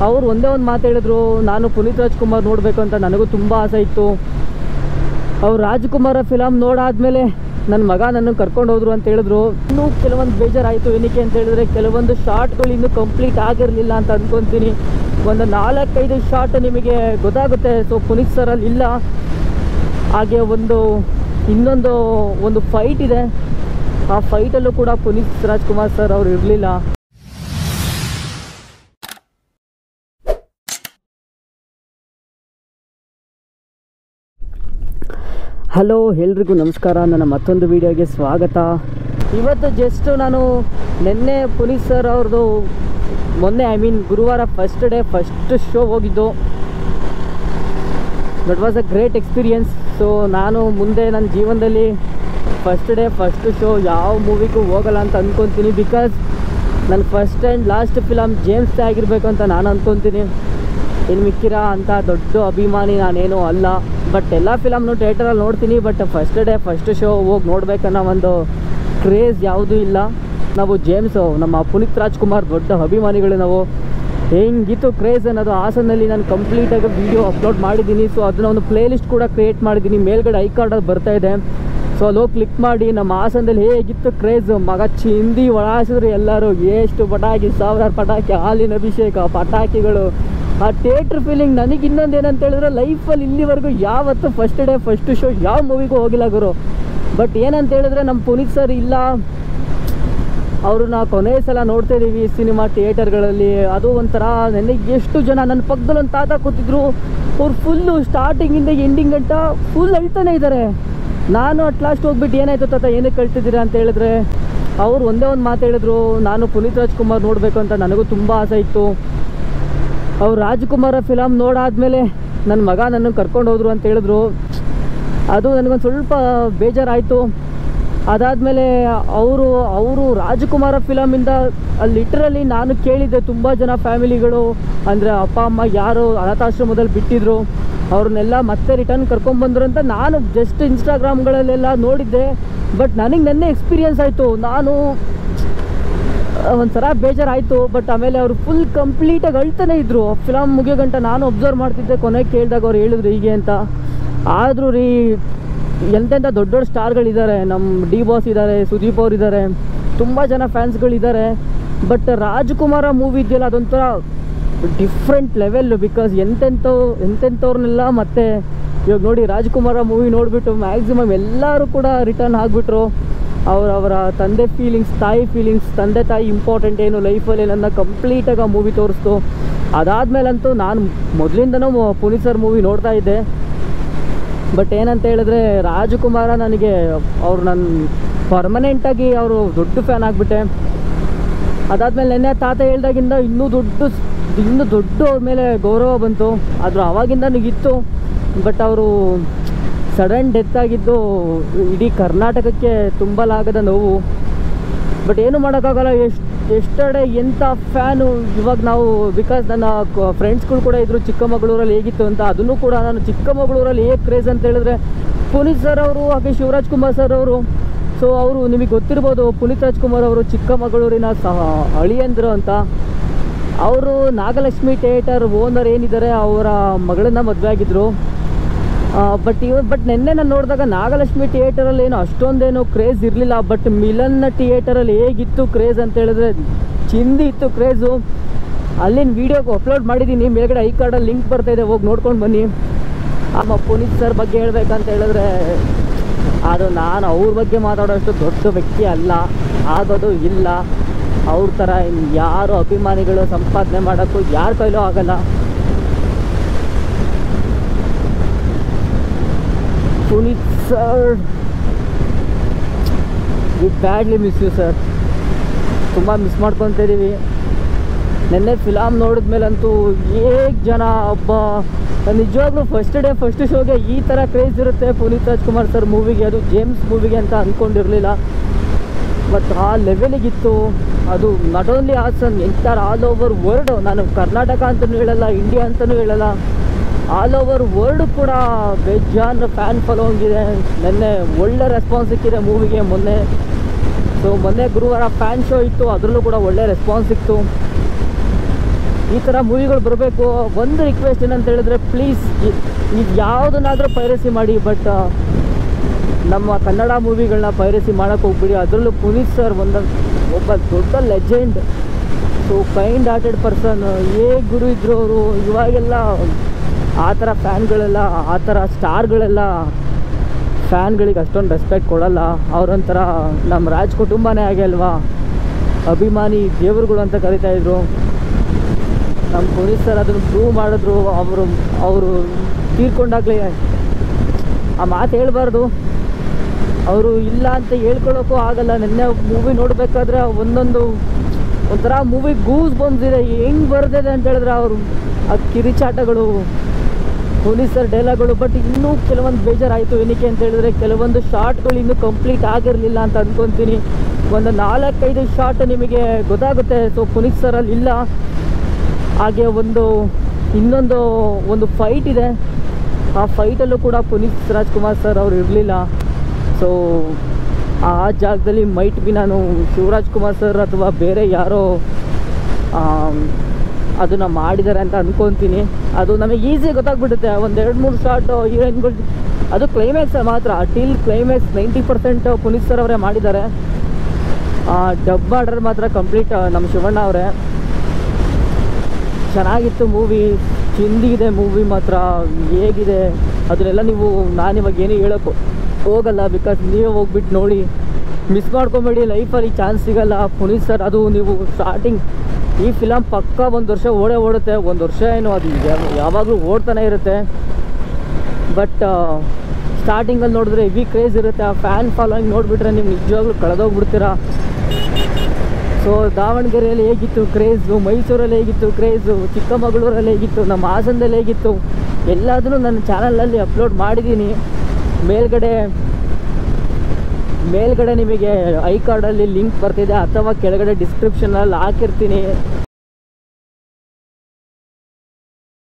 ಅವ್ರು ಒಂದೇ ಒಂದು ಮಾತು ಹೇಳಿದ್ರು ನಾನು ಪುನೀತ್ ರಾಜ್ಕುಮಾರ್ ನೋಡಬೇಕು ಅಂತ ನನಗೂ ತುಂಬ ಆಸೆ ಇತ್ತು ಅವ್ರು ರಾಜ್ಕುಮಾರ ಫಿಲಮ್ ನೋಡಾದ್ಮೇಲೆ ನನ್ನ ಮಗ ನನ್ನ ಕರ್ಕೊಂಡು ಹೋದ್ರು ಅಂತ ಹೇಳಿದ್ರು ಇನ್ನೂ ಕೆಲವೊಂದು ಬೇಜಾರಾಯಿತು ಏನಕ್ಕೆ ಅಂತ ಹೇಳಿದ್ರೆ ಕೆಲವೊಂದು ಶಾರ್ಟ್ಗಳು ಇನ್ನೂ ಕಂಪ್ಲೀಟ್ ಆಗಿರಲಿಲ್ಲ ಅಂತ ಅಂದ್ಕೊತೀನಿ ಒಂದು ನಾಲ್ಕೈದು ಶಾರ್ಟ್ ನಿಮಗೆ ಗೊತ್ತಾಗುತ್ತೆ ಸೊ ಪುನೀತ್ ಸರಲ್ಲಿ ಇಲ್ಲ ಹಾಗೆ ಒಂದು ಇನ್ನೊಂದು ಒಂದು ಫೈಟ್ ಇದೆ ಆ ಫೈಟಲ್ಲೂ ಕೂಡ ಪುನೀತ್ ರಾಜ್ಕುಮಾರ್ ಸರ್ ಅವ್ರು ಇರಲಿಲ್ಲ ಹಲೋ ಎಲ್ರಿಗೂ ನಮಸ್ಕಾರ ನನ್ನ ಮತ್ತೊಂದು ವಿಡಿಯೋಗೆ ಸ್ವಾಗತ ಇವತ್ತು ಜಸ್ಟ್ ನಾನು ನಿನ್ನೆ ಪುನೀತ್ ಸರ್ ಅವ್ರದ್ದು ಮೊನ್ನೆ ಐ ಮೀನ್ ಗುರುವಾರ ಫಸ್ಟ್ ಡೇ ಫಸ್ಟ್ ಶೋ ಹೋಗಿದ್ದು that was a great experience so ನಾನು ಮುಂದೆ ನನ್ನ ಜೀವನದಲ್ಲಿ ಫಸ್ಟ್ ಡೇ ಫಸ್ಟ್ ಶೋ ಯಾವ ಮೂವಿಗೂ ಹೋಗಲ್ಲ ಅಂತ ಅಂದ್ಕೊತೀನಿ ಬಿಕಾಸ್ ನನ್ನ first and last film James ಆಗಿರಬೇಕು ಅಂತ ನಾನು ಅಂದ್ಕೊತೀನಿ ಇನ್ನು ಮಿಕ್ಕಿರ ಅಂತ ದೊಡ್ಡ ಅಭಿಮಾನಿ ನಾನೇನು ಅಲ್ಲ ಬಟ್ ಎಲ್ಲ ಫಿಲಮ್ನು ಥಿಯೇಟರಲ್ಲಿ ನೋಡ್ತೀನಿ but first day first show ಹೋಗಿ ನೋಡ್ಬೇಕನ್ನೋ ಒಂದು ಕ್ರೇಜ್ ಯಾವುದೂ ಇಲ್ಲ ನಾವು ಜೇಮ್ಸು ನಮ್ಮ ಪುನೀತ್ ರಾಜ್ಕುಮಾರ್ ದೊಡ್ಡ ಅಭಿಮಾನಿಗಳು ನಾವು ಹೆಂಗಿತ್ತು ಕ್ರೇಜ್ ಅನ್ನೋದು ಹಾಸನಲ್ಲಿ ನಾನು ಕಂಪ್ಲೀಟಾಗಿ ವೀಡಿಯೋ ಅಪ್ಲೋಡ್ ಮಾಡಿದ್ದೀನಿ ಸೊ ಅದನ್ನ ಒಂದು ಪ್ಲೇ ಲಿಸ್ಟ್ ಕೂಡ ಕ್ರಿಯೇಟ್ ಮಾಡಿದ್ದೀನಿ ಮೇಲ್ಗಡೆ ಐ ಕಾರ್ಡಲ್ಲಿ ಬರ್ತಾ ಇದೆ ಸೊ ಅಲ್ಲಿ ಹೋಗಿ ಕ್ಲಿಕ್ ಮಾಡಿ ನಮ್ಮ ಹಾಸನದಲ್ಲಿ ಹೇಗಿತ್ತು ಕ್ರೇಜ್ ಮಗ ಚಿಂದಿ ಒಳಾಸಿದ್ರು ಎಲ್ಲರೂ ಎಷ್ಟು ಪಟಾಕಿ ಸಾವಿರಾರು ಪಟಾಕಿ ಹಾಲಿನ ಅಭಿಷೇಕ ಪಟಾಕಿಗಳು ಆ ಥಿಯೇಟ್ರ್ ಫೀಲಿಂಗ್ ನನಗೆ ಇನ್ನೊಂದು ಏನಂತ ಹೇಳಿದ್ರೆ ಲೈಫಲ್ಲಿ ಇಲ್ಲಿವರೆಗೂ ಯಾವತ್ತು ಫಸ್ಟ್ ಡೇ ಫಸ್ಟ್ ಶೋ ಯಾವ ಮೂವಿಗೂ ಹೋಗಿಲ್ಲ ಗುರು ಬಟ್ ಏನಂತ ಹೇಳಿದ್ರೆ ನಮ್ಮ ಪುನೀತ್ ಸರ್ ಇಲ್ಲ ಅವ್ರನ್ನ ಕೊನೆಯ ಸಲ ನೋಡ್ತಾ ಇದ್ದೀವಿ ಸಿನಿಮಾ ಥಿಯೇಟರ್ಗಳಲ್ಲಿ ಅದು ಒಂಥರ ನನಗೆ ಎಷ್ಟು ಜನ ನನ್ನ ಪಕ್ಕದಲ್ಲಿ ಒಂದು ತಾತ ಕೂತಿದ್ರು ಅವ್ರು ಫುಲ್ಲು ಸ್ಟಾರ್ಟಿಂಗಿಂದ ಎಂಡಿಂಗ್ ಗಂಟ ಫುಲ್ ಅಳ್ತಾನೆ ಇದ್ದಾರೆ ನಾನು ಅಟ್ ಲಾಸ್ಟ್ ಹೋಗ್ಬಿಟ್ಟು ಏನಾಯ್ತು ತಾತ ಏನಕ್ಕೆ ಕಳ್ತಿದ್ದೀರಾ ಅಂತ ಹೇಳಿದ್ರೆ ಅವ್ರು ಒಂದೇ ಒಂದು ಮಾತು ಹೇಳಿದ್ರು ನಾನು ಪುನೀತ್ ರಾಜ್ಕುಮಾರ್ ನೋಡಬೇಕು ಅಂತ ನನಗೂ ತುಂಬ ಆಸೆ ಇತ್ತು ಅವ್ರು ರಾಜ್ಕುಮಾರ ಫಿಲಮ್ ನೋಡಾದ್ಮೇಲೆ ನನ್ನ ಮಗ ನನ್ನ ಕರ್ಕೊಂಡು ಹೋದ್ರು ಅಂತ ಹೇಳಿದ್ರು ಅದು ನನಗೊಂದು ಸ್ವಲ್ಪ ಬೇಜಾರಾಯಿತು ಅದಾದಮೇಲೆ ಅವರು ಅವರು ರಾಜಕುಮಾರ ಫಿಲಮಿಂದ ಲಿಟ್ರಲಿ ನಾನು ಕೇಳಿದ್ದೆ ತುಂಬ ಜನ ಫ್ಯಾಮಿಲಿಗಳು ಅಂದರೆ ಅಪ್ಪ ಅಮ್ಮ ಯಾರು ಅನಾಥಾಶ್ರಮದಲ್ಲಿ ಬಿಟ್ಟಿದ್ರು ಅವ್ರನ್ನೆಲ್ಲ ಮತ್ತೆ ರಿಟರ್ನ್ ಕರ್ಕೊಂಬಂದ್ರು ಅಂತ ನಾನು ಜಸ್ಟ್ ಇನ್ಸ್ಟಾಗ್ರಾಮ್ಗಳಲ್ಲೆಲ್ಲ ನೋಡಿದ್ದೆ ಬಟ್ ನನಗೆ ನೆನ್ನೆ ಎಕ್ಸ್ಪೀರಿಯನ್ಸ್ ಆಯಿತು ನಾನು ಒಂಥರ ಬೇಜಾರಾಯಿತು ಬಟ್ ಆಮೇಲೆ ಅವರು ಫುಲ್ ಕಂಪ್ಲೀಟಾಗಿ ಅಳ್ತಾನೆ ಇದ್ರು ಫಿಲಮ್ ಮುಗಿಯೋ ಗಂಟ ನಾನು ಅಬ್ಸರ್ವ್ ಮಾಡ್ತಿದ್ದೆ ಕೊನೆಗೆ ಕೇಳಿದಾಗ ಅವ್ರು ಹೇಳಿದ್ರು ಹೀಗೆ ಅಂತ ಆದರೂ ರೀ ಎಂತೆಂಥ ದೊಡ್ಡ ದೊಡ್ಡ ಸ್ಟಾರ್ಗಳಿದ್ದಾರೆ ನಮ್ಮ ಡಿ ಬಾಸ್ ಇದ್ದಾರೆ ಸುದೀಪ್ ಅವ್ರು ಇದ್ದಾರೆ ತುಂಬ ಜನ ಫ್ಯಾನ್ಸ್ಗಳಿದ್ದಾರೆ ಬಟ್ ರಾಜ್ಕುಮಾರ ಮೂವಿ ಇದೆಯಲ್ಲ ಅದೊಂಥರ ಡಿಫ್ರೆಂಟ್ ಲೆವೆಲ್ಲು ಬಿಕಾಸ್ ಎಂತೆಂಥವು ಎಂತೆಂಥವ್ರನ್ನೆಲ್ಲ ಮತ್ತೆ ಇವಾಗ ನೋಡಿ ರಾಜ್ಕುಮಾರ ಮೂವಿ ನೋಡಿಬಿಟ್ಟು ಮ್ಯಾಕ್ಸಿಮಮ್ ಎಲ್ಲರೂ ಕೂಡ ರಿಟರ್ನ್ ಆಗಿಬಿಟ್ರು ಅವ್ರ ಅವರ ತಂದೆ ಫೀಲಿಂಗ್ಸ್ ತಾಯಿ ಫೀಲಿಂಗ್ಸ್ ತಂದೆ ತಾಯಿ ಇಂಪಾರ್ಟೆಂಟ್ ಏನು ಲೈಫಲ್ಲಿ ನನ್ನ ಕಂಪ್ಲೀಟಾಗಿ ಆ ಮೂವಿ ತೋರಿಸ್ತು ಅದಾದಮೇಲಂತೂ ನಾನು ಮೊದಲಿಂದನೂ ಪುನೀತ್ ಸರ್ ಮೂವಿ ನೋಡ್ತಾ ಇದ್ದೆ ಬಟ್ ಏನಂತ ಹೇಳಿದ್ರೆ ರಾಜಕುಮಾರ ನನಗೆ ಅವ್ರು ನನ್ನ ಪರ್ಮನೆಂಟಾಗಿ ಅವರು ದೊಡ್ಡ ಫ್ಯಾನ್ ಆಗಿಬಿಟ್ಟೆ ಅದಾದಮೇಲೆ ನೆನ್ನೆ ತಾತ ಹೇಳ್ದಾಗಿಂದ ಇನ್ನೂ ದೊಡ್ಡ ಇನ್ನೂ ದೊಡ್ಡ ಅವ್ರ ಮೇಲೆ ಗೌರವ ಬಂತು ಆದರೂ ಅವಾಗಿಂದ ನನಗಿತ್ತು ಬಟ್ ಅವರು ಸಡನ್ ಡೆತ್ ಆಗಿದ್ದು ಇಡೀ ಕರ್ನಾಟಕಕ್ಕೆ ತುಂಬಲಾಗದ ನೋವು ಬಟ್ ಏನು ಮಾಡೋಕ್ಕಾಗಲ್ಲ ಎಷ್ಟು ಎಷ್ಟಡೆ ಎಂಥ ಫ್ಯಾನು ಇವಾಗ ನಾವು ಬಿಕಾಸ್ ನನ್ನ ಫ್ರೆಂಡ್ಸ್ಗಳು ಕೂಡ ಇದ್ದರು ಚಿಕ್ಕಮಗಳೂರಲ್ಲಿ ಹೇಗಿತ್ತು ಅಂತ ಅದನ್ನು ಕೂಡ ನಾನು ಚಿಕ್ಕಮಗಳೂರಲ್ಲಿ ಹೇಗೆ ಕ್ರೇಜ್ ಅಂತ ಹೇಳಿದ್ರೆ ಪುನೀತ್ ಸರ್ ಅವರು ಹಾಗೆ ಶಿವರಾಜ್ ಕುಮಾರ್ ಸರ್ ಅವರು ಸೊ ಅವರು ನಿಮಗೆ ಗೊತ್ತಿರ್ಬೋದು ಪುನೀತ್ ರಾಜ್ಕುಮಾರ್ ಅವರು ಚಿಕ್ಕಮಗಳೂರಿನ ಸಹ ಅಳಿಯಂದ್ರು ಅಂತ ಅವರು ನಾಗಲಕ್ಷ್ಮಿ ಥಿಯೇಟರ್ ಓನರ್ ಏನಿದ್ದಾರೆ ಅವರ ಮಗಳನ್ನ ಮದುವೆ ಆಗಿದ್ರು ಬಟ್ ಇವ ಬಟ್ ನಿನ್ನೆ ನಾನು ನೋಡಿದಾಗ ನಾಗಲಕ್ಷ್ಮಿ ಥಿಯೇಟರಲ್ಲಿ ಏನು ಅಷ್ಟೊಂದೇನು ಕ್ರೇಜ್ ಇರಲಿಲ್ಲ ಬಟ್ ಮಿಲನ್ನ ಥಿಯೇಟರಲ್ಲಿ ಹೇಗಿತ್ತು ಕ್ರೇಜ್ ಅಂತ ಹೇಳಿದ್ರೆ ಚಿಂದಿ ಇತ್ತು ಕ್ರೇಜು ಅಲ್ಲಿನ ವೀಡಿಯೋಗೆ ಅಪ್ಲೋಡ್ ಮಾಡಿದ್ದೀನಿ ಮೇಲ್ಗಡೆ ಐ ಕಾರ್ಡಲ್ಲಿ ಲಿಂಕ್ ಬರ್ತಾ ಇದೆ ಹೋಗಿ ನೋಡ್ಕೊಂಡು ಬನ್ನಿ ಆಮ ಪುನೀತ್ ಸರ್ ಬಗ್ಗೆ ಹೇಳ್ಬೇಕಂತ ಹೇಳಿದ್ರೆ ಅದು ನಾನು ಅವ್ರ ಬಗ್ಗೆ ಮಾತಾಡೋಷ್ಟು ದೊಡ್ಡ ವ್ಯಕ್ತಿ ಅಲ್ಲ ಆಗೋದು ಇಲ್ಲ ಅವ್ರ ಥರ ಇನ್ನು ಯಾರು ಅಭಿಮಾನಿಗಳು ಸಂಪಾದನೆ ಮಾಡೋಕ್ಕೂ ಯಾರ ಕೈಲೂ ಆಗಲ್ಲ Puneeth sir we badly miss you sir ತುಂಬ ಮಿಸ್ ಮಾಡ್ಕೊತ ಇದ್ದೀವಿ ನಿನ್ನೆ ಫಿಲಮ್ ನೋಡಿದ್ಮೇಲಂತೂ ಹೇಗೆ ಜನ ಒಬ್ಬ ನಿಜವಾಗ್ಲೂ ಫಸ್ಟ್ ಡೇ ಫಸ್ಟ್ ಶೋಗೆ ಈ ಥರ ಕ್ರೇಜ್ ಇರುತ್ತೆ ಪುನೀತ್ ರಾಜ್ಕುಮಾರ್ ಸರ್ ಮೂವಿಗೆ ಅದು ಜೇಮ್ಸ್ ಮೂವಿಗೆ ಅಂತ ಅಂದ್ಕೊಂಡಿರಲಿಲ್ಲ ಬಟ್ ಆ ಲೆವೆಲಿಗಿತ್ತು ಅದು not only Hassan entire all over world ನಾನು ಕರ್ನಾಟಕ ಅಂತಲೂ ಹೇಳಲ್ಲ ಇಂಡಿಯಾ ಅಂತಲೂ ಹೇಳಲ್ಲ ಆಲ್ ಓವರ್ ವರ್ಲ್ಡ್ ಕೂಡ ಬೇಜಾನ್ ಫ್ಯಾನ್ ಫಾಲೋವಿಂಗ್ ಇದೆ ನಿನ್ನೆ ಒಳ್ಳೆ ರೆಸ್ಪಾನ್ಸ್ ಸಿಕ್ಕಿದೆ ಮೂವಿಗೆ ಮೊನ್ನೆ ಸೊ ಮೊನ್ನೆ ಗುರುವಾರ ಫ್ಯಾನ್ ಶೋ ಇತ್ತು ಅದರಲ್ಲೂ ಕೂಡ ಒಳ್ಳೆ ರೆಸ್ಪಾನ್ಸ್ ಸಿಕ್ತು ಈ ಥರ ಮೂವಿಗಳು ಬರಬೇಕು ಒಂದು ರಿಕ್ವೆಸ್ಟ್ ಏನಂತ ಹೇಳಿದ್ರೆ ಪ್ಲೀಸ್ ನೀವು ಯಾವುದನ್ನಾದರೂ ಪೈರಸಿ ಮಾಡಿ ಬಟ್ ನಮ್ಮ ಕನ್ನಡ ಮೂವಿಗಳನ್ನ ಪೈರಸಿ ಮಾಡೋಕ್ಕೆ ಹೋಗ್ಬಿಡಿ ಅದರಲ್ಲೂ ಪುನೀತ್ ಸರ್ ಒಂದ ಒಬ್ಬ ದೊಡ್ಡ legend so kind hearted person ಏ ಗುರು ಇದ್ರು ಅವರು ಇವಾಗೆಲ್ಲ ಆ ಥರ ಫ್ಯಾನ್ಗಳೆಲ್ಲ ಆ ಥರ ಸ್ಟಾರ್ಗಳೆಲ್ಲ ಫ್ಯಾನ್ಗಳಿಗೆ ಅಷ್ಟೊಂದು ರೆಸ್ಪೆಕ್ಟ್ ಕೊಡಲ್ಲ ಅವರೊಂಥರ ನಮ್ಮ ರಾಜ್ ಕುಟುಂಬನೇ ಆಗಿ ಅಲ್ವಾ ಅಭಿಮಾನಿ ದೇವರುಗಳು ಅಂತ ಕರಿತಾ ಇದ್ರು ನಮ್ಮ ಪೊಲೀಸ್ ಸರ್ ಅದನ್ನು ಪ್ರೂವ್ ಮಾಡಿದ್ರು ಅವರು ಅವರು ತೀರ್ಕೊಂಡಾಗಲೇ ಆ ಮಾತು ಹೇಳ್ಬಾರ್ದು ಅವರು ಇಲ್ಲ ಅಂತ ಹೇಳ್ಕೊಳ್ಳೋಕ್ಕೂ ಆಗಲ್ಲ ನಿನ್ನೆ ಮೂವಿ ನೋಡಬೇಕಾದ್ರೆ ಒಂದೊಂದು ಒಂಥರ ಮೂವಿ ಗೂಸ್ ಬಂದಿದೆ ಹೆಂಗೆ ಬರ್ದಿದೆ ಅಂತ ಹೇಳಿದ್ರೆ ಅವರು ಆ ಕಿರಿಚಾಟಗಳು ಪೊಲೀಸರ್ ಡೈಲಾಗ್ಗಳು ಬಟ್ ಇನ್ನೂ ಕೆಲವೊಂದು ಬೇಜಾರಾಯಿತು ಏನಕ್ಕೆ ಅಂತ ಹೇಳಿದ್ರೆ ಕೆಲವೊಂದು ಶಾರ್ಟ್ಗಳು ಇನ್ನೂ ಕಂಪ್ಲೀಟ್ ಆಗಿರಲಿಲ್ಲ ಅಂತ ಅಂದ್ಕೊತೀನಿ ಒಂದು ನಾಲ್ಕೈದು ಶಾರ್ಟ್ ನಿಮಗೆ ಗೊತ್ತಾಗುತ್ತೆ ಸೊ ಪುನೀತ್ ಸರಲ್ಲಿ ಇಲ್ಲ ಹಾಗೆ ಒಂದು ಇನ್ನೊಂದು ಒಂದು ಫೈಟ್ ಇದೆ ಆ ಫೈಟಲ್ಲೂ ಕೂಡ ಪುನೀತ್ ರಾಜ್ಕುಮಾರ್ ಸರ್ ಅವರು ಇರಲಿಲ್ಲ ಸೊ ಆ ಜಾಗದಲ್ಲಿ ಮೈಟ್ ಬಿ ನಾನು ಶಿವರಾಜ್ ಕುಮಾರ್ ಸರ್ ಅಥವಾ ಬೇರೆ ಯಾರೋ ಅದನ್ನು ಮಾಡಿದ್ದಾರೆ ಅಂತ ಅಂದ್ಕೊತೀನಿ ಅದು ನಮಗೆ ಈಸಿ ಗೊತ್ತಾಗ್ಬಿಡುತ್ತೆ ಒಂದು ಎರಡು ಮೂರು ಶಾರ್ಟ್ ಹೀರೋಯಿನ್ಗಳು ಅದು ಕ್ಲೈಮ್ಯಾಕ್ಸ್ ಮಾತ್ರ till climax ninety percent Puneeth sir ಅವರೇ ಮಾಡಿದ್ದಾರೆ ಡಬ್ ಮಾಡರ್ ಮಾತ್ರ ಕಂಪ್ಲೀಟ್ ನಮ್ಮ ಶಿವಣ್ಣ ಅವರೇ ಚೆನ್ನಾಗಿತ್ತು ಮೂವಿ ಚಿಂದಿಗಿದೆ ಮೂವಿ ಮಾತ್ರ ಹೇಗಿದೆ ಅದನ್ನೆಲ್ಲ ನೀವು ನಾನಿವಾಗ ಏನು ಹೇಳೋಕ್ಕೂ ಹೋಗಲ್ಲ ಬಿಕಾಸ್ ನೀವೇ ಹೋಗ್ಬಿಟ್ಟು ನೋಡಿ ಮಿಸ್ ಮಾಡ್ಕೊಬೇಡಿ ಲೈಫಲ್ಲಿ ಚಾನ್ಸ್ ಸಿಗಲ್ಲ ಪುನೀತ್ ಸರ್ ಅದು ನೀವು ಸ್ಟಾರ್ಟಿಂಗ್ ಈ ಫಿಲಮ್ ಪಕ್ಕ ಒಂದು ವರ್ಷ ಓಡೇ ಓಡುತ್ತೆ ಒಂದು ವರ್ಷ ಏನು ಅದು ಯಾವ- ಯಾವಾಗಲೂ ಓಡ್ತಾನೆ ಇರುತ್ತೆ ಬಟ್ ಸ್ಟಾರ್ಟಿಂಗಲ್ಲಿ ನೋಡಿದ್ರೆ ಹೆವಿ ಕ್ರೇಜ್ ಇರುತ್ತೆ ಆ ಫ್ಯಾನ್ ಫಾಲೋಯಿಂಗ್ ನೋಡಿಬಿಟ್ರೆ ನೀವು ನಿಜವಾಗ್ಲೂ ಕಳೆದೋಗ್ಬಿಡ್ತೀರಾ ಸೊ ದಾವಣಗೆರೆಯಲ್ಲಿ ಹೇಗಿತ್ತು ಕ್ರೇಜು ಮೈಸೂರಲ್ಲಿ ಹೇಗಿತ್ತು ಕ್ರೇಜು ಚಿಕ್ಕಮಗಳೂರಲ್ಲಿ ಹೇಗಿತ್ತು ನಮ್ಮ ಹಾಸನದಲ್ಲಿ ಹೇಗಿತ್ತು ಎಲ್ಲದನ್ನು ನನ್ನ ಚಾನಲಲ್ಲಿ ಅಪ್ಲೋಡ್ ಮಾಡಿದ್ದೀನಿ ಮೇಲ್ಗಡೆ ಮೇಲ್ಗಡೆ ನಿಮಗೆ ಐ ಕಾರ್ಡಲ್ಲಿ ಲಿಂಕ್ ಬರ್ತಿದೆ ಅಥವಾ ಕೆಳಗಡೆ ಡಿಸ್ಕ್ರಿಪ್ಷನಲ್ಲಿ ಹಾಕಿರ್ತೀನಿ